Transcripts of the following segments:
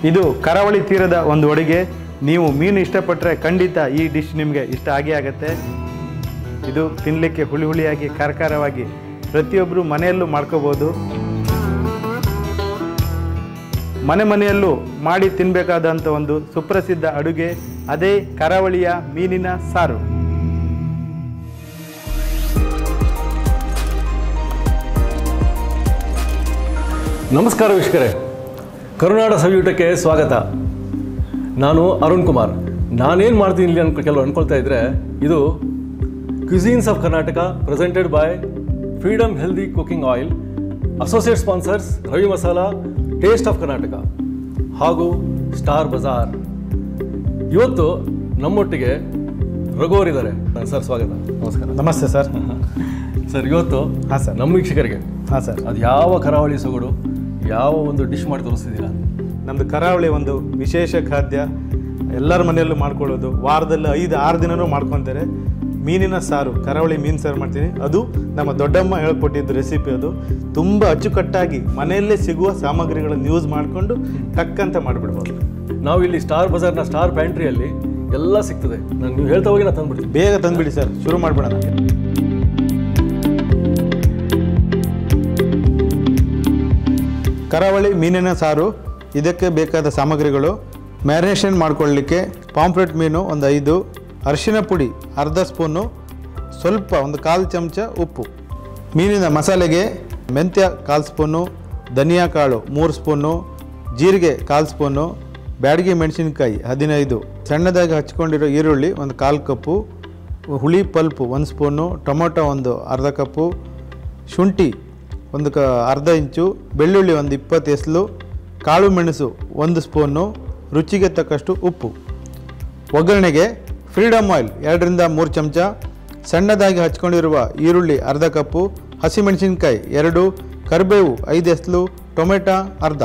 ಇದು ಕರಾವಳಿ ತೀರದ ಒಂದು ಅಡುಗೆ ನೀವು ಮೀನು ಇಷ್ಟಪಟ್ಟರೆ ಖಂಡಿತ ಈ ಡಿಶ್ ನಿಮಗೆ ಇಷ್ಟ ಆಗೇ ಆಗುತ್ತೆ ಇದು ತಿನ್ನಲಿಕ್ಕೆ ಹುಳಿ ಹುಳಿಯಾಗಿ ಖಾರ ಖಾರವಾಗಿ ಪ್ರತಿಯೊಬ್ಬರು ಮನೆಯಲ್ಲೂ ಮಾಡ್ಕೋಬೋದು ಮನೆ ಮನೆಯಲ್ಲೂ ಮಾಡಿ ತಿನ್ನಬೇಕಾದಂಥ ಒಂದು ಸುಪ್ರಸಿದ್ಧ ಅಡುಗೆ ಅದೇ ಕರಾವಳಿಯ ಮೀನಿನ ಸಾರು ನಮಸ್ಕಾರ ವೀಕ್ಷಕರೇ ಕರುನಾಡ ಸವಿಯೂಟಕ್ಕೆ ಸ್ವಾಗತ ನಾನು ಅರುಣ್ ಕುಮಾರ್ ನಾನೇನು ಮಾಡ್ತೀನಿ ಇಲ್ಲಿ ಅನ್ಕೊ ಕೆಲವು ಅನ್ಕೊಳ್ತಾ ಇದ್ರೆ ಇದು cuisines of Karnataka presented by Freedom healthy cooking oil associate sponsors Ravi masala taste of Karnataka ಹಾಗೂ ಸ್ಟಾರ್ ಬಜಾರ್ ಇವತ್ತು ನಮ್ಮೊಟ್ಟಿಗೆ ರಘುವರ್ ಇದ್ದಾರೆ ಸರ್ ಸ್ವಾಗತ ನಮಸ್ಕಾರ ನಮಸ್ತೆ ಸರ್ ಸರ್ ಇವತ್ತು ಹಾಂ ಸರ್ ನಮ್ಮ ವೀಕ್ಷಕರಿಗೆ ಹಾಂ ಸರ್ ಅದು ಯಾವ ಕರಾವಳಿ ಸೊಗಡು ಯಾವ ಒಂದು ಡಿಶ್ ಮಾಡಿ ತೋರಿಸ್ತಿದ್ದೀರಾ ನಮ್ಮದು ಕರಾವಳಿ ಒಂದು ವಿಶೇಷ ಖಾದ್ಯ ಎಲ್ಲರ ಮನೆಯಲ್ಲೂ ಮಾಡ್ಕೊಳ್ಳೋದು ವಾರದಲ್ಲಿ ಐದು ಆರು ದಿನನೂ ಮಾಡ್ಕೊತಾರೆ ಮೀನಿನ ಸಾರು ಕರಾವಳಿ ಮೀನು ಸಾರು ಮಾಡ್ತೀನಿ ಅದು ನಮ್ಮ ದೊಡ್ಡಮ್ಮ ಹೇಳ್ಕೊಟ್ಟಿದ್ದು ರೆಸಿಪಿ ಅದು ತುಂಬ ಅಚ್ಚುಕಟ್ಟಾಗಿ ಮನೆಯಲ್ಲೇ ಸಿಗುವ ಸಾಮಗ್ರಿಗಳನ್ನು ಯೂಸ್ ಮಾಡಿಕೊಂಡು ಟಕ್ಕಂತ ಮಾಡಿಬಿಡ್ಬೋದು ನಾವು ಇಲ್ಲಿ ಸ್ಟಾರ್ ಬಜಾರ್ನ ಸ್ಟಾರ್ ಪ್ಯಾಂಟ್ರಿಯಲ್ಲಿ ಎಲ್ಲ ಸಿಗ್ತದೆ ನಾನು ನೀವು ಹೇಳ್ತಾ ಹೋಗಿ ನಾನು ತಂದ್ಬಿಡ್ತೀನಿ ಬೇಗ ತಂದುಬಿಡಿ ಸರ್ ಶುರು ಮಾಡಿಬಿಡೋಣ ಕರಾವಳಿ ಮೀನಿನ ಸಾರು ಇದಕ್ಕೆ ಬೇಕಾದ ಸಾಮಗ್ರಿಗಳು ಮ್ಯಾರಿನೇಷನ್ ಮಾಡ್ಕೊಳ್ಳಿಕ್ಕೆ ಪಾಂಪ್ಲೆಟ್ ಮೀನು ಒಂದು ಐದು ಅರಿಶಿನ ಪುಡಿ ಅರ್ಧ ಸ್ಪೂನು ಸ್ವಲ್ಪ ಒಂದು ಕಾಲು ಚಮಚ ಉಪ್ಪು ಮೀನಿನ ಮಸಾಲೆಗೆ ಮೆಂತ್ಯ ಕಾಲು ಸ್ಪೂನು ಧನಿಯಾ ಕಾಳು ಮೂರು ಸ್ಪೂನು ಜೀರಿಗೆ ಕಾಲು ಸ್ಪೂನು ಬ್ಯಾಡಗಿ ಮೆಣಸಿನಕಾಯಿ ಹದಿನೈದು ಸಣ್ಣದಾಗಿ ಹಚ್ಕೊಂಡಿರೋ ಈರುಳ್ಳಿ ಒಂದು ಕಾಲು ಕಪ್ಪು ಹುಳಿ ಪಲ್ಪು ಒಂದು ಸ್ಪೂನು ಟೊಮೊಟೊ ಒಂದು ಅರ್ಧ ಕಪ್ಪು ಶುಂಠಿ ಒಂದು ಕ ಅರ್ಧ ಇಂಚು ಬೆಳ್ಳುಳ್ಳಿ ಒಂದು ಇಪ್ಪತ್ತು ಎಸ್ಲು ಕಾಳು ಮೆಣಸು ಒಂದು ಸ್ಪೂನು ರುಚಿಗೆ ತಕ್ಕಷ್ಟು ಉಪ್ಪು ಒಗ್ಗರಣೆಗೆ ಫ್ರೀಡಮ್ ಆಯಿಲ್ ಎರಡರಿಂದ ಮೂರು ಚಮಚ ಸಣ್ಣದಾಗಿ ಹಚ್ಕೊಂಡಿರುವ ಈರುಳ್ಳಿ ಅರ್ಧ ಕಪ್ಪು ಹಸಿಮೆಣಸಿನ್ಕಾಯಿ ಎರಡು ಕರಿಬೇವು ಐದು ಎಸ್ಲು ಟೊಮೆಟೊ ಅರ್ಧ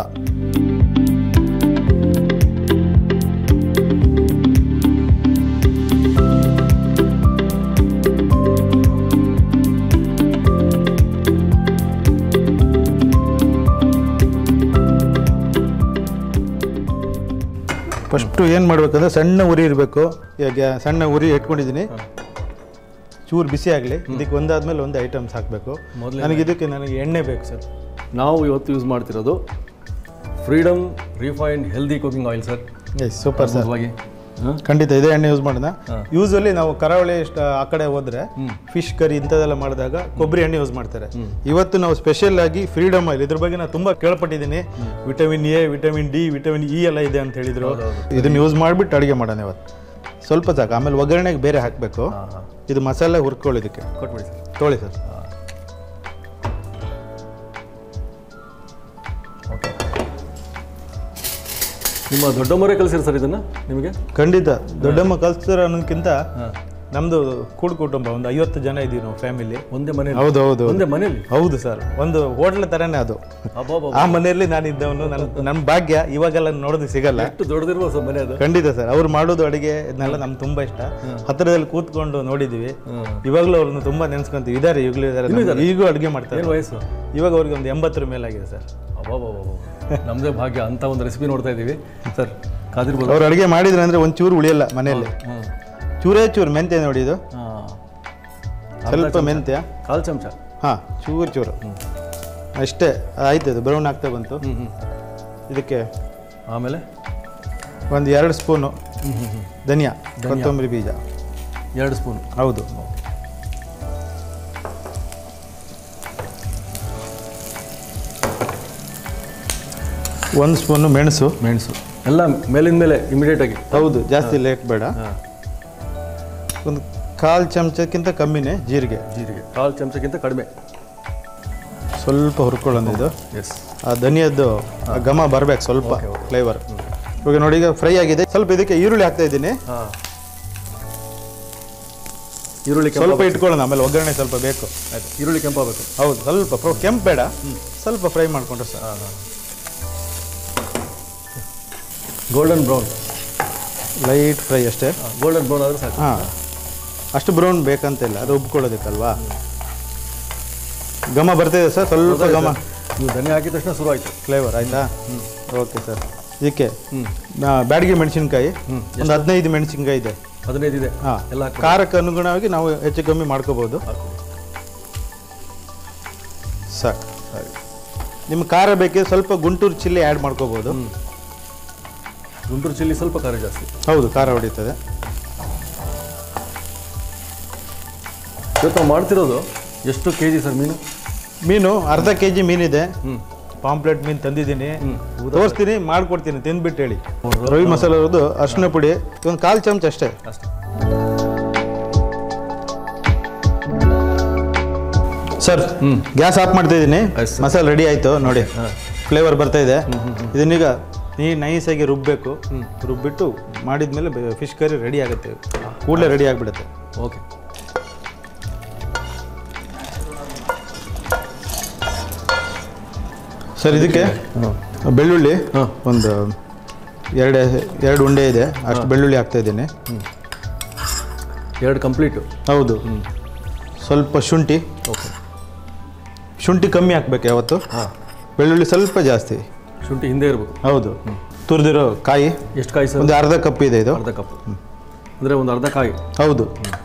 ಫಸ್ಟು ಏನು ಮಾಡಬೇಕಂದ್ರೆ ಸಣ್ಣ ಉರಿ ಇರಬೇಕು ಈಗ ಸಣ್ಣ ಉರಿ ಇಟ್ಕೊಂಡಿದ್ದೀನಿ ಚೂರು ಬಿಸಿ ಆಗಲಿ ಇದಕ್ಕೆ ಒಂದಾದ್ಮೇಲೆ ಒಂದು ಐಟಮ್ಸ್ ಹಾಕಬೇಕು ಮೊದ್ಲೇ ನನಗೆ ಇದಕ್ಕೆ ನನಗೆ ಎಣ್ಣೆ ಬೇಕು ಸರ್ ನಾವು ಇವತ್ತು ಯೂಸ್ ಮಾಡ್ತಿರೋದು Freedom refined healthy cooking oil sir yes super sir ಅದ್ಭುತವಾಗಿ ಹಾಂ ಖಂಡಿತ ಇದೇ ಎಣ್ಣೆ ಯೂಸ್ ಮಾಡೋಣ ಹಾ. ಯೂಸ್ವಲಿ ನಾವು ಕರಾವಳಿ ಇಷ್ಟ ಆ ಕಡೆ ಹೋದ್ರೆ ಫಿಶ್ ಕರಿ ಇಂಥದ್ದೆಲ್ಲ ಮಾಡಿದಾಗ ಕೊಬ್ಬರಿ ಎಣ್ಣೆ ಯೂಸ್ ಮಾಡ್ತಾರೆ ಇವತ್ತು ನಾವು ಸ್ಪೆಷಲ್ ಆಗಿ ಫ್ರೀಡಮ್ ಆಯಿಲ್ ಇದ್ರ ಬಗ್ಗೆ ನಾನು ತುಂಬಾ ಕೇಳ್ಪಟ್ಟಿದ್ದೀನಿ vitamin A vitamin D vitamin E ಎಲ್ಲ ಇದೆ ಅಂತ ಹೇಳಿದ್ರು ಇದನ್ನ ಯೂಸ್ ಮಾಡಿಬಿಟ್ಟು ಅಡುಗೆ ಮಾಡೋಣ ಇವತ್ತು ಸ್ವಲ್ಪ ಸಾಕು ಆಮೇಲೆ ಒಗ್ಗರಣೆಗೆ ಬೇರೆ ಹಾಕಬೇಕು ಹಾಂ ಹಾಂ ಇದು ಮಸಾಲೆ ಹುರ್ಕೊಳ್ಳಿ ಇದಕ್ಕೆ ಕೊಟ್ಬಿಡಿ ಸರ್ ತೊಳಿ ಸರ್ ಓಕೆ ನಿಮ್ಮ ದೊಡ್ಡಮ್ಮರೇ ಕಲಿಸಿರಿ ಸರ್ ಇದನ್ನು ನಿಮಗೆ ಖಂಡಿತ ದೊಡ್ಡಮ್ಮ ಕಲ್ಸ್ತಾರ ಅನ್ನೋದಕ್ಕಿಂತ ಹಾಂ ನಮ್ದು ಕೂಡು ಕುಟುಂಬ ಒಂದು ಐವತ್ತು ಜನ ಇದೀವಿ ನಾವು ಫ್ಯಾಮಿಲಿ ಒಂದೇ ಮನೇಲಿ ಹೌದು ಹೌದು ಒಂದೇ ಮನೇಲಿ ಹೌದು ಸರ್ ಒಂದು ಹೋಟ್ಲ್ ತರನೇ ಅದು ಅಬ್ಬಾ ಆ ಮನೆಯಲ್ಲಿ ನಾನು ಇದ್ದವನು ನನ್ನ ನನ್ನ ಭಾಗ್ಯ ಇವಾಗೆಲ್ಲ ನೋಡೋದಕ್ಕೆ ಸಿಗಲ್ಲ ಎಷ್ಟು ದೊಡ್ಡದಿರ್ಬೋದು ಸರ್ ಮನೆ ಅದು ಖಂಡಿತ ಸರ್ ಅವ್ರು ಮಾಡೋದು ಅಡುಗೆ ಇದನ್ನೆಲ್ಲ ನಮ್ಗೆ ತುಂಬಾ ಇಷ್ಟ ಹತ್ತಿರದಲ್ಲಿ ಕೂತ್ಕೊಂಡು ನೋಡಿದ್ವಿ ಹ್ಮ್. ಇವಾಗಲೂ ಅವ್ರನ್ನ ತುಂಬಾ ನೆನ್ಸ್ಕೊಂತೀವಿ ಇದಾರೆ ಈಗಲೂ ಇದಾರೆ ಈಗೂ ಅಡುಗೆ ಮಾಡ್ತಾರೆ ಏನು ವಯಸ್ಸು ಇವಾಗ ಅವ್ರಿಗೆ ಒಂದು ಎಂಬತ್ತರ ಮೇಲಾಗಿದೆ ಸರ್ ಅಬ್ಬಾ ನಮ್ಮದೇ ಭಾಗ್ಯ ಅಂತ ಒಂದು ರೆಸಿಪಿ ನೋಡ್ತಾ ಇದ್ದೀವಿ ಸರ್ ಕಾದಿರ್ಬೋದು ಅವ್ರು ಅಡುಗೆ ಮಾಡಿದ್ರೆ ಅಂದ್ರೆ ಒಂದು ಚೂರು ಉಳಿಯಲ್ಲ ಮನೆಯಲ್ಲಿ ಹಾಂ ಚೂರೇ ಚೂರು ಮೆಂತ್ಯ ನೋಡಿ ಇದು ಹಾಂ ಸ್ವಲ್ಪ ಮೆಂತ್ಯ ಕಾಲು ಚಮಚ ಹಾಂ ಚೂರು ಚೂರು ಅಷ್ಟೇ ಆಯ್ತು ಅದು ಬ್ರೌನ್ ಆಗ್ತಾ ಬಂತು ಹ್ಞೂ ಹ್ಞೂ ಇದಕ್ಕೆ ಆಮೇಲೆ ಒಂದು ಎರಡು ಸ್ಪೂನು ಹ್ಞೂ ಹ್ಞೂ ಹ್ಞೂ ಧನಿಯಾ ಕೊತ್ತಂಬರಿ ಬೀಜ ಎರಡು ಸ್ಪೂನ್ ಹೌದು ಒಂದು ಸ್ಪೂನು ಮೆಣಸು ಮೆಣಸು ಎಲ್ಲ ಮೇಲಿಂದ ಮೇಲೆ ಇಮಿಡಿಯೇಟಾಗಿ ಹೌದು ಜಾಸ್ತಿ ಲೇಟ್ ಬೇಡ ಹಾಂ ಒಂದು ಕಾಲು ಚಮಚಕ್ಕಿಂತ ಕಮ್ಮಿನೇ ಜೀರಿಗೆ ಜೀರಿಗೆ ಕಾಲು ಚಮಚಕ್ಕಿಂತ ಕಡಿಮೆ ಸ್ವಲ್ಪ ಹುರ್ಕೊಳ್ಳೋದು ಇದು ಎಸ್ ಆ ಧನಿಯದ್ದು ಆ ಘಮ ಬರ್ಬೇಕು ಸ್ವಲ್ಪ Okay, okay. ಫ್ಲೇವರ್ ಇವಾಗ ನೋಡಿ ಈಗ ಫ್ರೈ ಆಗಿದೆ ಸ್ವಲ್ಪ ಇದಕ್ಕೆ ಈರುಳ್ಳಿ ಹಾಕ್ತಾ ಇದ್ದೀನಿ ಹಾಂ ಈರುಳ್ಳಿ ಕೆಂಪ ಸ್ವಲ್ಪ ಇಟ್ಕೊಳ್ಳೋಣ ಆಮೇಲೆ ಒಗ್ಗರಣೆ ಸ್ವಲ್ಪ ಬೇಕು ಆಯ್ತು ಈರುಳ್ಳಿ ಕೆಂಪಾಗಬೇಕು ಹೌದು ಸ್ವಲ್ಪ ಫ್ರೈ ಕೆಂಪು ಬೇಡ ಸ್ವಲ್ಪ ಫ್ರೈ ಮಾಡ್ಕೊಂಡ್ರೆ ಸರ್ ಹಾಂ ಹಾಂ ಗೋಲ್ಡನ್ ಬ್ರೌನ್ ಲೈಟ್ ಫ್ರೈ ಅಷ್ಟೇ ಗೋಲ್ಡನ್ ಬ್ರೌನ್ ಆದರೆ ಸಾಕು ಹಾಂ ಅಷ್ಟು ಬ್ರೌನ್ ಬೇಕಂತಿಲ್ಲ ಅದು ಉಬ್ಕೊಳ್ಳೋದಕ್ಕಲ್ವಾ ಘಮ ಬರ್ತಿದೆ ಸರ್ ಸ್ವಲ್ಪ ಘಮ ನೀವು ಧನಿಯಾ ಹಾಕಿದ ತಕ್ಷಣ ಶುರು ಆಯಿತು ಫ್ಲೇವರ್ ಆಯಿತಾ ಓಕೆ ಸರ್ ಇದಕ್ಕೆ ಹ್ಞೂ ಆ, ಬ್ಯಾಡಗಿ ಮೆಣಸಿನ್ಕಾಯಿ ಒಂದು ಹದಿನೈದು ಮೆಣಸಿನ್ಕಾಯಿ ಇದೆ ಹದಿನೈದು ಇದೆ ಹಾಂ ಎಲ್ಲ ಹಾಕ್ಬಿಡಿ. ಖಾರಕ್ಕೆ ಅನುಗುಣವಾಗಿ ನಾವು ಹೆಚ್ಚು ಕಮ್ಮಿ ಮಾಡ್ಕೋಬೋದು ಹಾಕ್ಬಿಡಿ. ಸಾಕು ನಿಮ್ಮ ಖಾರ ಬೇಕಿದ್ರೆ ಸ್ವಲ್ಪ ಗುಂಟೂರು ಚಿಲ್ಲಿ ಆ್ಯಡ್ ಮಾಡ್ಕೋಬೋದು ಹ್ಞೂ ಗುಂಟೂರು ಚಿಲ್ಲಿ ಸ್ವಲ್ಪ ಖಾರ ಜಾಸ್ತಿ ಹೌದು ಖಾರ ಹೊಡಿತದೆ ಇವತ್ತು ನಾವು ಮಾಡ್ತಿರೋದು ಎಷ್ಟು ಕೆ ಜಿ ಸರ್ ಮೀನು ಮೀನು ಅರ್ಧ ಕೆ ಜಿ ಮೀನಿದೆ ಹ್ಞೂ ಪಾಂಪ್ಲೆಟ್ ಮೀನು ತಂದಿದ್ದೀನಿ ಹ್ಞೂ ತೋರಿಸ್ತೀನಿ ಮಾಡ್ಕೊಡ್ತೀನಿ ತಿಂದ್ಬಿಟ್ಟು ಹೇಳಿ ರವಿ ಮಸಾಲೆ ಇರೋದು ಅರಿಶಿನ ಪುಡಿ ಒಂದು ಕಾಲು ಚಮಚ ಅಷ್ಟೇ ಅಷ್ಟೇ ಸರ್ ಹ್ಮ್. ಗ್ಯಾಸ್ ಆಫ್ ಮಾಡ್ತಾ ಇದ್ದೀನಿ ಆಯ್ತು ಸರ್. ಮಸಾಲೆ ರೆಡಿ ಆಯಿತು ನೋಡಿ ಹಾಂ ಫ್ಲೇವರ್ ಬರ್ತಾ ಇದೆ ಇದನ್ನೀಗ ನೀ ನೈಸಾಗಿ ರುಬ್ಬಬೇಕು ರುಬ್ಬಿಟ್ಟು ಮಾಡಿದ್ಮೇಲೆ ಫಿಶ್ ಕರಿ ರೆಡಿ ಆಗುತ್ತೆ ಕೂಡಲೇ ರೆಡಿ ಆಗಿಬಿಡುತ್ತೆ ಓಕೆ ಸರ್ ಇದಕ್ಕೆ ಹಾಂ ಬೆಳ್ಳುಳ್ಳಿ ಹಾಂ ಒಂದು ಎರಡು ಎರಡು ಉಂಡೆ ಇದೆ ಅಷ್ಟು ಬೆಳ್ಳುಳ್ಳಿ ಹಾಕ್ತಾ ಇದ್ದೀನಿ ಎರಡು ಕಂಪ್ಲೀಟು ಹೌದು ಸ್ವಲ್ಪ ಶುಂಠಿ ಓಕೆ ಶುಂಠಿ ಕಮ್ಮಿ ಹಾಕ್ಬೇಕು ಯಾವತ್ತು ಹಾಂ ಬೆಳ್ಳುಳ್ಳಿ ಸ್ವಲ್ಪ ಜಾಸ್ತಿ ಶುಂಠಿ ಹಿಂದೆ ಇರಬೇಕು ಹೌದು ತುರಿದಿರೋ ಕಾಯಿ ಎಷ್ಟು ಕಾಯಿ ಸರ್ ಒಂದು ಅರ್ಧ ಕಪ್ ಇದೆ ಇದು ಅರ್ಧ ಕಪ್ ಅಂದರೆ ಒಂದು ಅರ್ಧ ಕಾಯಿ ಹೌದು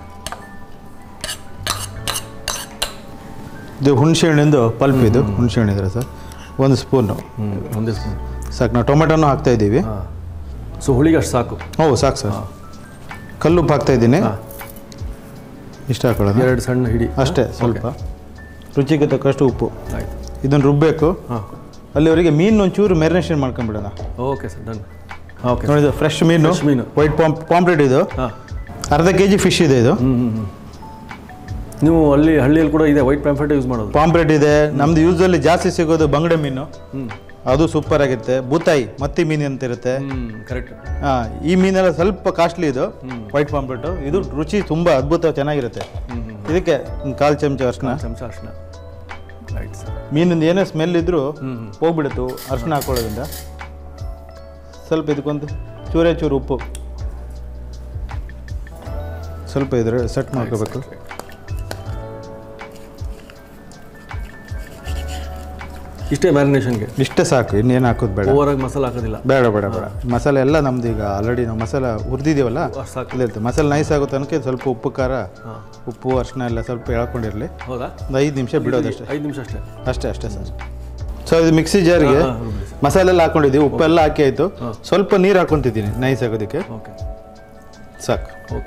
ಇದು ಹುಣಸೆ ಹಣ್ಣಿಂದು ಪಲ್ಪ್ ಇದು ಹುಣಸೆ ಹಣ್ಣಿದ್ರೆ ಸರ್ ಒಂದು ಸ್ಪೂನು ಹ್ಞೂ ಒಂದೇ ಸ್ಪೂನ್ ಸಾಕು ನಾವು ಟೊಮೆಟೊನೂ ಹಾಕ್ತಾ ಇದ್ದೀವಿ ಹಾಂ ಸೊ ಹುಳಿಗೆ ಅಷ್ಟು ಸಾಕು ಹೌದು ಸಾಕು ಸರ್ ಕಲ್ಲುಪ್ಪು ಹಾಕ್ತಾ ಇದ್ದೀನಿ ಹಾಂ ಇಷ್ಟ ಹಾಕೊಳ್ಳೋದು ಎರಡು ಸಣ್ಣ ಹಿಡಿ ಅಷ್ಟೇ ಸ್ವಲ್ಪ ರುಚಿಗೆ ತಕ್ಕಷ್ಟು ಉಪ್ಪು ಆಯಿತು ಇದನ್ನು ರುಬ್ಬಬೇಕು ಹಾಂ ಅಲ್ಲಿವರೆಗೆ ಮೀನು ಒಂಚೂರು ಮೆರಿನೇಷನ್ ಮಾಡ್ಕೊಂಡ್ಬಿಡೋಣ ಓಕೆ ಸರ್ ಡನ್ ಓಕೆ ನೋಡಿದ್ದು ಫ್ರೆಶ್ ಮೀನು Fresh ಮೀನು. ವೈಟ್ ಪಾಂಪ್ ಪಾಂಪ್ಲೆಟ್ ಇದು ಹಾಂ ಅರ್ಧ ಕೆ ಜಿ ಫಿಶ್ ಇದೆ ಇದು ಹ್ಞೂ ಹ್ಞೂ ಹ್ಞೂ ನೀವು ಅಲ್ಲಿ ಹಳ್ಳಿಯಲ್ಲಿ ಕೂಡ ಇದೆ ವೈಟ್ ಪ್ಯಾಂಫೆಟ್ ಯೂಸ್ ಮಾಡೋದು ಪಾಂಪ್ಲೆಟ್ ಇದೆ ನಮ್ದು ಯೂಸಲ್ಲಿ ಜಾಸ್ತಿ ಸಿಗೋದು ಬಂಗಡೆ ಮೀನು ಹ್ಞೂ ಅದು ಸೂಪರ್ ಆಗಿರುತ್ತೆ ಬೂತಾಯಿ ಮತ್ತಿ ಮೀನು ಅಂತ ಇರುತ್ತೆ ಹ್ಞೂ ಕರೆಕ್ಟ್ ಆ, ಈ ಮೀನೆಲ್ಲ ಸ್ವಲ್ಪ ಕಾಸ್ಟ್ಲಿ ಇದು ವೈಟ್ ಪಾಂಪ್ಲೆಟು ಇದು ರುಚಿ ತುಂಬ ಅದ್ಭುತ ಚೆನ್ನಾಗಿರುತ್ತೆ ಹ್ಞೂ ಹ್ಞೂ ಇದಕ್ಕೆ ಒಂದು ಕಾಲು ಚಮಚ ಅರ್ಶಿನ ಚಮಚ ಅರ್ಶಿನ ರೈಟ್ ಸರ್ ಮೀನಿಂದ ಏನೇ ಸ್ಮೆಲ್ ಇದ್ರೂ ಹ್ಞೂ ಹ್ಞೂ ಹೋಗ್ಬಿಡುತ್ತು ಅರ್ಶಿನ ಹಾಕೊಳ್ಳೋದ್ರಿಂದ ಸ್ವಲ್ಪ ಇದಕ್ಕೊಂದು ಚೂರೇ ಚೂರು ಉಪ್ಪು ಸ್ವಲ್ಪ ಇದ್ರೆ ಸೆಟ್ ಮಾಡ್ಕೋಬೇಕು ಇಷ್ಟೇ ಮ್ಯಾರಿನೇಷನ್ಗೆ ಇಷ್ಟೇ ಸಾಕು ಇನ್ನೇನು ಹಾಕೋದು ಬೇಡ ಓವರಾಗಿ ಮಸಾಲೆ ಹಾಕೋದಿಲ್ಲ ಬೇಡ ಬೇಡ ಬೇಡ ಮಸಾಲೆ ಎಲ್ಲ ನಮ್ದು ಈಗ ಆಲ್ರೆಡಿ ನಾವು ಮಸಾಲ ಹುರಿದಿದ್ದೀವಲ್ಲ ಅಷ್ಟು ಸಾಕು ಇಲ್ಲಿರುತ್ತೆ ಮಸಾಲೆ ನೈಸ್ ಆಗೋ ತನಕ ಸ್ವಲ್ಪ ಉಪ್ಪು ಖಾರ ಹಾಂ ಉಪ್ಪು ಅರ್ಶಿನ ಎಲ್ಲ ಸ್ವಲ್ಪ ಎಳ್ಕೊಂಡಿರಲಿ ಹೌದಾ ಒಂದು ಐದು ನಿಮಿಷ ಬಿಡೋದಷ್ಟೇ ಐದು ನಿಮಿಷ ಅಷ್ಟೇ ಅಷ್ಟೇ ಅಷ್ಟೇ ಸರ್ ಸೊ ಇದು ಮಿಕ್ಸಿ ಜಾರ್ಗೆ ಹಾಂ ರುಬ್ಬಿಡಿ ಸರ್ ಮಸಾಲೆ ಎಲ್ಲ ಹಾಕೊಂಡಿದ್ದೀವಿ ಉಪ್ಪೆಲ್ಲ ಹಾಕಿ ಆಯಿತು ಸ್ವಲ್ಪ ನೀರು ಹಾಕೊತಿದ್ದೀನಿ ನೈಸ್ ಆಗೋದಕ್ಕೆ ಓಕೆ ಸಾಕು ಓಕೆ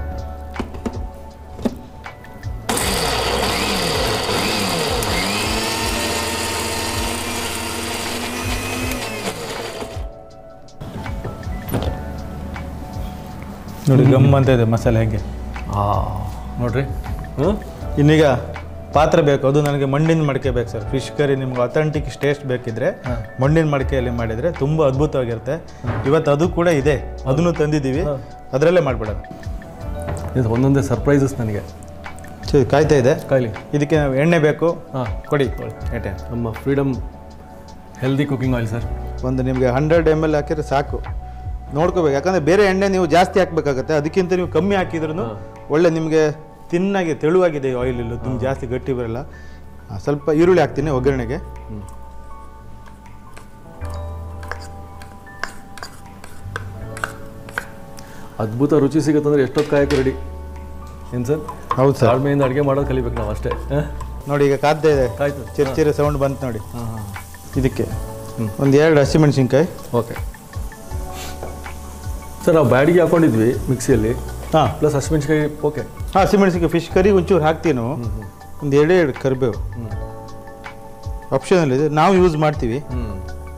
ನೋಡಿ ಗಮ್ ಅಂತ ಇದೆ ಮಸಾಲೆ ಹೇಗೆ ಹಾಂ ನೋಡ್ರಿ ಹಾಂ ಇನ್ನೀಗ ಪಾತ್ರೆ ಬೇಕು ಅದು ನನಗೆ ಮಣ್ಣಿನ ಮಡಿಕೆ ಬೇಕು ಸರ್ ಫಿಶ್ ಕರಿ ನಿಮ್ಗೆ ಅಥೆಂಟಿಕ್ ಟೇಸ್ಟ್ ಬೇಕಿದ್ರೆ ಮಣ್ಣಿನ ಮಡಿಕೆಯಲ್ಲಿ ಮಾಡಿದರೆ ತುಂಬ ಅದ್ಭುತವಾಗಿರುತ್ತೆ ಇವತ್ತು ಅದು ಕೂಡ ಇದೆ ಅದನ್ನು ತಂದಿದ್ದೀವಿ ಅದರಲ್ಲೇ ಮಾಡಿಬಿಡೋಣ ಇದು ಒಂದೊಂದೇ ಸರ್ಪ್ರೈಸಸ್ ನನಗೆ ಸೊ ಇದು ಕಾಯ್ತಾ ಇದೆ ಕಾಯ್ಲಿ ಇದಕ್ಕೆ ನಾವು ಎಣ್ಣೆ ಬೇಕು ಹಾಂ ಕೊಡಿ ಎಣ್ಣೆ ನಮ್ಮ Freedom healthy cooking oil sir ಒಂದು ನಿಮಗೆ ಹಂಡ್ರೆಡ್ ಎಮ್ ಎಲ್ ಹಾಕಿದ್ರೆ ಸಾಕು ನೋಡ್ಕೋಬೇಕು ಯಾಕಂದರೆ ಬೇರೆ ಎಣ್ಣೆ ನೀವು ಜಾಸ್ತಿ ಹಾಕಬೇಕಾಗತ್ತೆ ಅದಕ್ಕಿಂತ ನೀವು ಕಮ್ಮಿ ಹಾಕಿದ್ರೂ ಒಳ್ಳೆ ನಿಮಗೆ ತಿನ್ನಾಗಿ ತೆಳುವಾಗಿದೆ ಆಯಿಲ್ ಇಲ್ಲ ತುಂಬ ಜಾಸ್ತಿ ಗಟ್ಟಿ ಬರಲ್ಲ ಆ, ಸ್ವಲ್ಪ ಈರುಳ್ಳಿ ಹಾಕ್ತೀನಿ ಒಗ್ಗರಣೆಗೆ ಅದ್ಭುತ ರುಚಿ ಸಿಗುತ್ತಂದ್ರೆ ಎಷ್ಟೊತ್ತು ಕಾಯಕ್ಕೆ ರೆಡಿ ಏನು ಸರ್ ಹೌದು ಸರ್ ತಾಳ್ಮೆಯಿಂದ ಅಡುಗೆ ಮಾಡೋದು ಕಲಿಬೇಕು ನಾವು ಅಷ್ಟೇ ಹಾಂ ನೋಡಿ ಈಗ ಕಾದ್ದೇ ಇದೆ ಕಾಯ್ತು ಚಿರ್ಚಿರೆ ಸೌಂಡ್ ಬಂತು ನೋಡಿ ಹಾಂ ಹಾಂ ಇದಕ್ಕೆ ಹ್ಮ್. ಒಂದು ಎರಡು ಹಸಿಮೆಣಸಿನ್ಕಾಯಿ ಓಕೆ ಸರ್ ನಾವು ಬ್ಯಾಡಿಗೆ ಹಾಕೊಂಡಿದ್ವಿ ಮಿಕ್ಸಿಯಲ್ಲಿ ಹಾಂ ಪ್ಲಸ್ ಹಸಿಮೆಣ್ಸಿಕಾಯಿ ಓಕೆ ಹಾಂ ಹಸಿಮೆಣಸಿನ್ಕಾಯಿ ಫಿಶ್ ಕರಿ ಒಂಚೂರು ಹಾಕ್ತೀವಿ ನಾವು ಒಂದು ಎರಡೇ ಎರಡು ಕರಿಬೇವು ಹ್ಞೂ ಆಪ್ಷನಲ್ ಇದೆ ನಾವು ಯೂಸ್ ಮಾಡ್ತೀವಿ ಹ್ಞೂ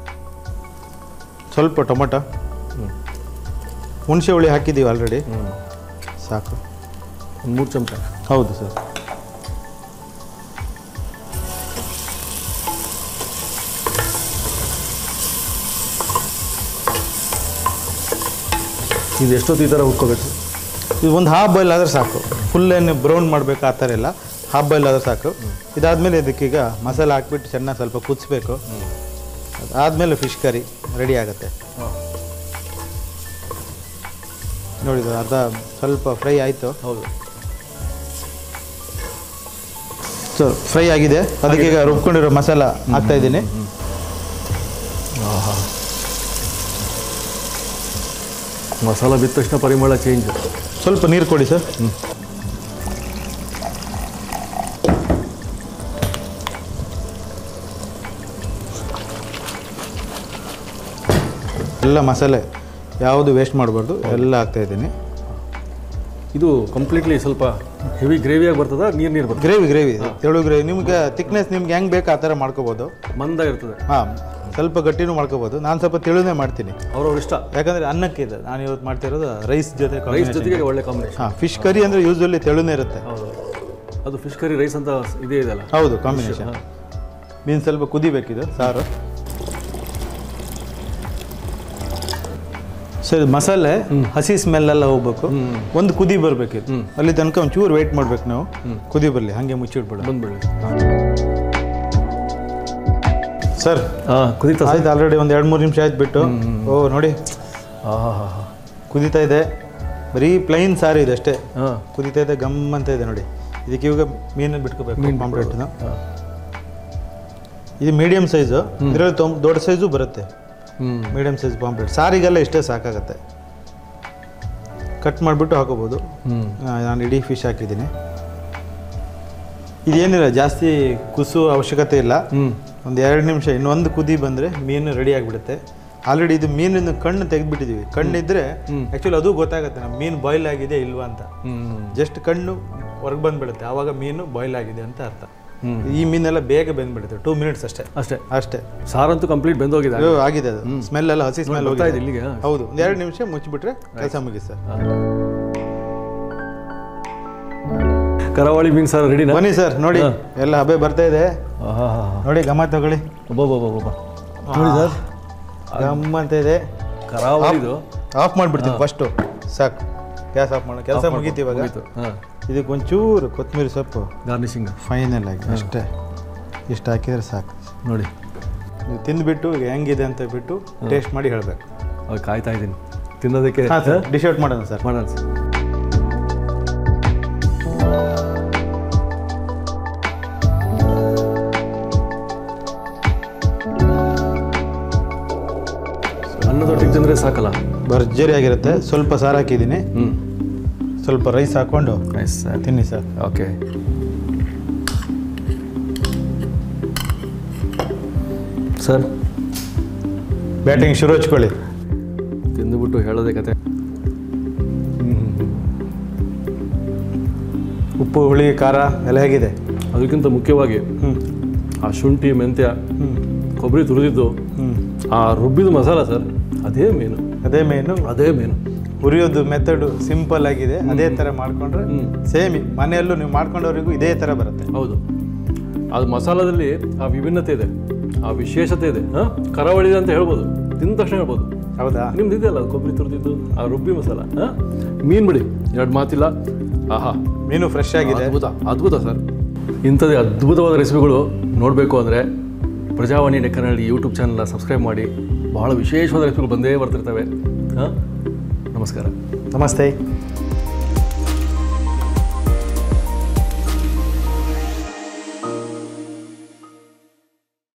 ಸ್ವಲ್ಪ ಟೊಮೊಟೊ ಹ್ಞೂ ಹುಣಸೆ ಹುಳಿ ಹಾಕಿದ್ದೀವಿ ಆಲ್ರೆಡಿ ಹ್ಞೂ ಸಾಕು ಒಂದು ಮೂರು ಚಮಚ ಹೌದು ಸರ್ ಇದು ಎಷ್ಟೊತ್ತು ಈ ಥರ ಹುರ್ಕೋಬೇಕು ಇದು ಒಂದು ಹಾಫ್ ಬಾಯ್ಲ್ ಆದರೆ ಸಾಕು ಫುಲ್ ಏನು ಬ್ರೌನ್ ಮಾಡಬೇಕು ಆ ಥರ ಇಲ್ಲ ಹಾಫ್ ಬಾಯ್ಲ್ ಆದರೆ ಸಾಕು ಇದಾದಮೇಲೆ ಇದಕ್ಕೀಗ ಮಸಾಲೆ ಹಾಕ್ಬಿಟ್ಟು ಚೆನ್ನಾಗಿ ಸ್ವಲ್ಪ ಕುದಿಸ್ಬೇಕು ಅದಾದಮೇಲೆ ಫಿಶ್ ಕರಿ ರೆಡಿ ಆಗುತ್ತೆ ಹಾಂ ನೋಡಿ ಇದು ಅರ್ಧ ಸ್ವಲ್ಪ ಫ್ರೈ ಆಯಿತು ಹೌದು ಸೊ ಫ್ರೈ ಆಗಿದೆ ಅದಕ್ಕೆ ಈಗ ರುಬ್ಕೊಂಡಿರೋ ಮಸಾಲ ಹಾಕ್ತಾ ಇದ್ದೀನಿ ಮಸಾಲ ಬಿದ್ದ ತಕ್ಷಣ ಪರಿಮಳ ಚೇಂಜ್ ಸ್ವಲ್ಪ ನೀರು ಕೊಡಿ ಸರ್ ಎಲ್ಲ ಮಸಾಲೆ ಯಾವುದು ವೇಸ್ಟ್ ಮಾಡಬಾರ್ದು ಎಲ್ಲ ಹಾಕ್ತಾ ಇದ್ದೀನಿ ಇದು ಕಂಪ್ಲೀಟ್ಲಿ ಸ್ವಲ್ಪ ಹೆವಿ ಗ್ರೇವಿಯಾಗಿ ಬರ್ತದ ನೀರು ನೀರು ಬರ್ತದೆ ಗ್ರೇವಿ ಗ್ರೇವಿ ತೆಳು ಗ್ರೇವಿ ನಿಮ್ಗೆ ತಿಕ್ನೆಸ್ ನಿಮ್ಗೆ ಹೆಂಗೆ ಬೇಕು ಆ ಥರ ಮಾಡ್ಕೋಬೋದು ಮಂದ ಇರ್ತದೆ ಹಾಂ ಸ್ವಲ್ಪ ಗಟ್ಟಿನೂ ಮಾಡ್ಕೋಬೋದು ನಾನು ಸ್ವಲ್ಪ ತೆಳುನೇ ಮಾಡ್ತೀನಿ ಅವ್ರವ್ರ ಇಷ್ಟ ಯಾಕಂದರೆ ಅನ್ನಕ್ಕೆ ಇದೆ ನಾನು ಇವತ್ತು ಮಾಡ್ತಿರೋದು ರೈಸ್ ಜೊತೆ ರೈಸ್ ಜೊತೆಗೆ ಒಳ್ಳೆ ಕಾಂಬಿನೇಷನ್ ಹಾಂ ಫಿಶ್ ಕರಿ ಅಂದರೆ ಯೂಸ್ವಲಿ ತೆಳುನೇ ಇರುತ್ತೆ ಹೌದು ಅದು ಫಿಶ್ ಕರಿ ರೈಸ್ ಅಂತ ಇದೇ ಇದೆಯಲ್ಲ ಹೌದು ಕಾಂಬಿನೇಷನ್ ಮೀನು ಸ್ವಲ್ಪ ಕುದಿಬೇಕಿದು ಸಾರು ಸರ್ ಮಸಾಲೆ ಹಸಿ ಸ್ಮೆಲ್ ಎಲ್ಲ ಹೋಗ್ಬೇಕು ಒಂದು ಕುದಿ ಬರಬೇಕಿತ್ತು ಅಲ್ಲಿ ತನಕ ಒಂಚೂರು ವೆಯ್ಟ್ ಮಾಡ್ಬೇಕು ನಾವು ಕುದಿ ಬರಲಿ ಹಾಗೆ ಮುಚ್ಚಿಡ್ಬೇಡ ಬಂದ್ಬಿಡಿ ಸರ್ ಹಾಂ ಕುದೀತಾ ಸರ್ ಆಯ್ತು ಆಲ್ರೆಡಿ ಒಂದು ಎರಡು ಮೂರು ನಿಮಿಷ ಆಯ್ತು ಬಿಟ್ಟು ಓ ನೋಡಿ ಹಾಂ ಹಾಂ ಹಾಂ ಕುದೀತಾ ಇದೆ ಬರೀ ಪ್ಲೈನ್ ಸಾರು ಇದೆ ಅಷ್ಟೇ ಹಾಂ ಕುದೀತಾ ಇದೆ ಗಮ್ ಅಂತ ಇದೆ ನೋಡಿ ಇದಕ್ಕೆ ಇವಾಗ ಮೀನು ಬಿಟ್ಕೋಬೇಕು ಪಾಂಪ್ಲೆಟ್ನ ಇದು ಮೀಡಿಯಮ್ ಸೈಜು ಇದರಲ್ಲಿ ತೊಂಬ ದೊಡ್ಡ ಸೈಜು ಬರುತ್ತೆ ಹ್ಞೂ ಮೀಡಿಯಮ್ ಸೈಜ್ ಪಾಂಪ್ಲೆಟ್ ಸಾರಿಗೆಲ್ಲ ಇಷ್ಟೇ ಸಾಕಾಗತ್ತೆ ಕಟ್ ಮಾಡಿಬಿಟ್ಟು ಹಾಕೋಬೋದು ಹ್ಞೂ ಆ, ನಾನು ಇಡೀ ಫಿಶ್ ಹಾಕಿದ್ದೀನಿ ಇದೇನಿಲ್ಲ ಜಾಸ್ತಿ ಕುಸು ಅವಶ್ಯಕತೆ ಇಲ್ಲ ಹ್ಞೂ ಒಂದು ಎರಡು ನಿಮಿಷ ಇನ್ನೊಂದು ಕುದಿ ಬಂದರೆ ಮೀನು ರೆಡಿ ಆಗಿಬಿಡುತ್ತೆ ಆಲ್ರೆಡಿ ಇದು ಮೀನಿನ ಕಣ್ಣು ತೆಗೆದ್ಬಿಟ್ಟಿದ್ದೀವಿ ಕಣ್ಣಿದ್ರೆ ಆ್ಯಕ್ಚುಲಿ ಅದು ಗೊತ್ತಾಗುತ್ತೆ ನಮ್ಮ ಮೀನು ಬಾಯ್ಲ್ ಆಗಿದೆ ಇಲ್ವಾ ಅಂತ ಹ್ಞೂ ಜಸ್ಟ್ ಕಣ್ಣು ಹೊರಗೆ ಬಂದ್ಬಿಡುತ್ತೆ ಆವಾಗ ಮೀನು ಬಾಯ್ಲ್ ಆಗಿದೆ ಅಂತ ಅರ್ಥ ಹ್ಮ್. ಈ ಮೀನೆಲ್ಲ ಬೇಗ ಬೆಂದ್ಬಿಡುತ್ತೆ ಟೂ ಮಿನಿಟ್ಸ್ ಅಷ್ಟೇ ಅಷ್ಟೇ ಅಷ್ಟೇ ಸಾರಂತೂ ಕಂಪ್ಲೀಟ್ ಬೆಂದೋಗಿದೆ ಇದು ಆಗಿದೆ ಅದು ಸ್ಮೆಲ್ ಎಲ್ಲ ಹಸಿ ಸ್ಮೆಲ್ ಬರ್ತಾ ಇದೆ ಹೋಗಿದೆ ಇಲ್ಲಿಗೆ ಹೌದು ಒಂದು ಎರಡು ನಿಮಿಷ ಮುಚ್ಚಿಬಿಟ್ರೆ ಕೆಲಸ ಮುಗಿ ಸರ್ ಕರಾವಳಿ ಮೀನು ಸಾರು ರೆಡಿನಾ ಬನ್ನಿ ಸರ್ ನೋಡಿ ಎಲ್ಲ ಹಬೆ ಬರ್ತಾ ಇದೆ ಹಾಂ ಹಾಂ ನೋಡಿ ಗಮ ತಗೊಳ್ಳಿ ಒಬ್ಬೊಬ್ಬೊಬ್ಬೊಬ್ಬ ನೋಡಿ ಸರ್ ಗಮ್ ಅಂತ ಇದೆ ಕರಾವಳಿದು ಆಫ್ ಮಾಡಿಬಿಡ್ತೀನಿ ಫಸ್ಟು ಸಾಕು ಗ್ಯಾಸ್ ಆಫ್ ಮಾಡೋ ಕೆಲಸ ಮುಗೀತು ಇವಾಗ ಮುಗೀತು ಹಾಂ ಇದಕ್ಕೆ ಒಂಚೂರು ಕೊತ್ತಂಬರಿ ಸೊಪ್ಪು ಗಾರ್ನಿಶಿಂಗ್ ಫೈನಲ್ ಆಗಿ ಅಷ್ಟೇ ಇಷ್ಟು ಹಾಕಿದ್ರೆ ಸಾಕು ನೋಡಿ ನೀವು ತಿಂದ್ಬಿಟ್ಟು ಈಗ ಹೆಂಗಿದೆ ಅಂತ ಬಿಟ್ಟು ಟೇಸ್ಟ್ ಮಾಡಿ ಹೇಳಬೇಕು ಅವಾಗ ಕಾಯ್ತಾ ಇದ್ದೀನಿ ತಿನ್ನೋದಕ್ಕೆ ಹಾಂ ಸರ್ ಡಿಶ್ ಔಟ್ ಮಾಡೋಣ ಸರ್ ಮಾಡೋಣ ಸರ್ ಅನ್ನದೊಟ್ಟಿಗೆ ತಿಂದರೆ ಸಾಕಲ್ಲ ಭರ್ಜರಿ ಆಗಿರುತ್ತೆ ಸ್ವಲ್ಪ ಸಾರು ಹಾಕಿದ್ದೀನಿ ಹ್ಞೂ ಸ್ವಲ್ಪ ರೈಸ್ ಹಾಕ್ಕೊಂಡು ನೈಸ್ ಸರ್ ತಿನ್ನಿ ಸರ್ ಓಕೆ ಸರ್ ಬ್ಯಾಟಿಂಗ್ ಶುರು ಹಚ್ಕೊಳ್ಳಿ ತಿಂದುಬಿಟ್ಟು ಹೇಳೋದೇ ಕತೆ ಉಪ್ಪು ಹುಳಿ ಖಾರ ಎಲ್ಲ ಹೇಗಿದೆ ಅದಕ್ಕಿಂತ ಮುಖ್ಯವಾಗಿ ಹ್ಞೂ ಆ ಶುಂಠಿ ಮೆಂತ್ಯ ಹ್ಞೂ ಕೊಬ್ಬರಿ ತುರಿದಿದ್ದು ಹ್ಞೂ ಆ ರುಬ್ಬಿದ ಮಸಾಲ ಸರ್ ಅದೇ ಮೇನು ಅದೇ ಮೇನು ಅದೇ ಮೇನು ಹುರಿಯೋದು ಮೆಥಡು ಸಿಂಪಲ್ ಆಗಿದೆ ಅದೇ ಥರ ಮಾಡಿಕೊಂಡ್ರೆ ಹ್ಮ್. ಸೇಮ್ ಮನೆಯಲ್ಲೂ ನೀವು ಮಾಡ್ಕೊಂಡವರಿಗೂ ಇದೇ ಥರ ಬರುತ್ತೆ ಹೌದು ಅದು ಮಸಾಲದಲ್ಲಿ ಆ ವಿಭಿನ್ನತೆ ಇದೆ ಆ ವಿಶೇಷತೆ ಇದೆ ಹಾಂ ಕರಾವಳಿ ಅಂತ ಹೇಳ್ಬೋದು ತಿಂದ ತಕ್ಷಣ ಹೇಳ್ಬೋದು ಹೌದಾ ನಿಮ್ದು ಇದೆಯಲ್ಲ ಕೊಬ್ಬರಿ ತುರಿದಿದ್ದು ಆ ರುಬ್ಬಿ ಮಸಾಲ ಹಾಂ ಮೀನು ಬಿಡಿ ಎರಡು ಮಾತಿಲ್ಲ ಆಹಾ ಮೀನು ಫ್ರೆಶ್ ಆಗಿದೆ ಅದ್ಭುತ ಅದ್ಭುತ ಸರ್ ಇಂಥದ್ದೇ ಅದ್ಭುತವಾದ ರೆಸಿಪಿಗಳು ನೋಡಬೇಕು ಅಂದರೆ ಪ್ರಜಾವಾಣಿ ಡೆಕ್ಕನಹಳ್ಳಿ ಯೂಟ್ಯೂಬ್ ಚಾನಲ್ನ ಸಬ್ಸ್ಕ್ರೈಬ್ ಮಾಡಿ ಬಹಳ ವಿಶೇಷವಾದ ರೆಸಿಪಿಗಳು ಬಂದೇ ಬರ್ತಿರ್ತವೆ ಹಾಂ ನಮಸ್ಕಾರ ನಮಸ್ತೆ